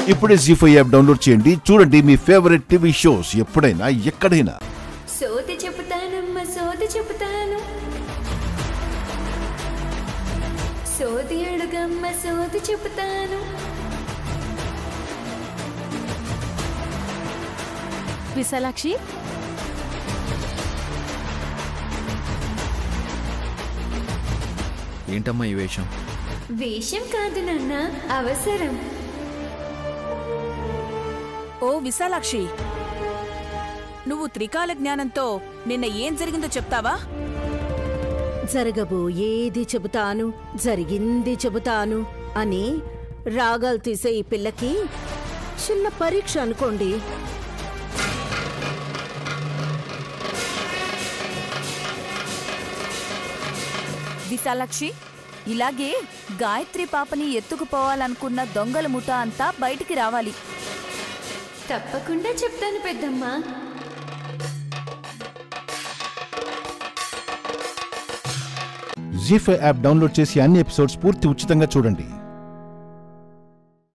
ఇప్పుడే G five app download చేయండి చూడండి మీ ఫేవరెట్ టీవీ షోస్ ఎప్పుడైనా ఎక్కడైనా సోది చెబుతానమ్మ సోది చెబుతాను సోది అడుగమ్మ సోది చెబుతాను విశాలాక్షి ఏంటమ్మా ఈ వేషం వేషం కాదు నాన్న అవసరం ఓ విశాలాక్షి నువ్వు త్రికాల జ్ఞానంతో నిన్న ఏం జరిగిందో చెప్తావా జరగబోయేది చెబుతాను జరిగింది చెబుతాను అని రాగాలు తీసే ఈ పిల్లకి చిన్న పరీక్ష అనుకోండి విశాలాక్షి ఇలాగే గాయత్రి పాపని ఎత్తుకుపోవాలనుకున్న దొంగల ముఠ అంతా బయటికి రావాలి తప్పకుండా చెప్తాను పెద్దమ్మ జీ ఫైవ్ యాప్ డౌన్లోడ్ చేసి అన్ని ఎపిసోడ్స్ పూర్తి ఉచితంగా చూడండి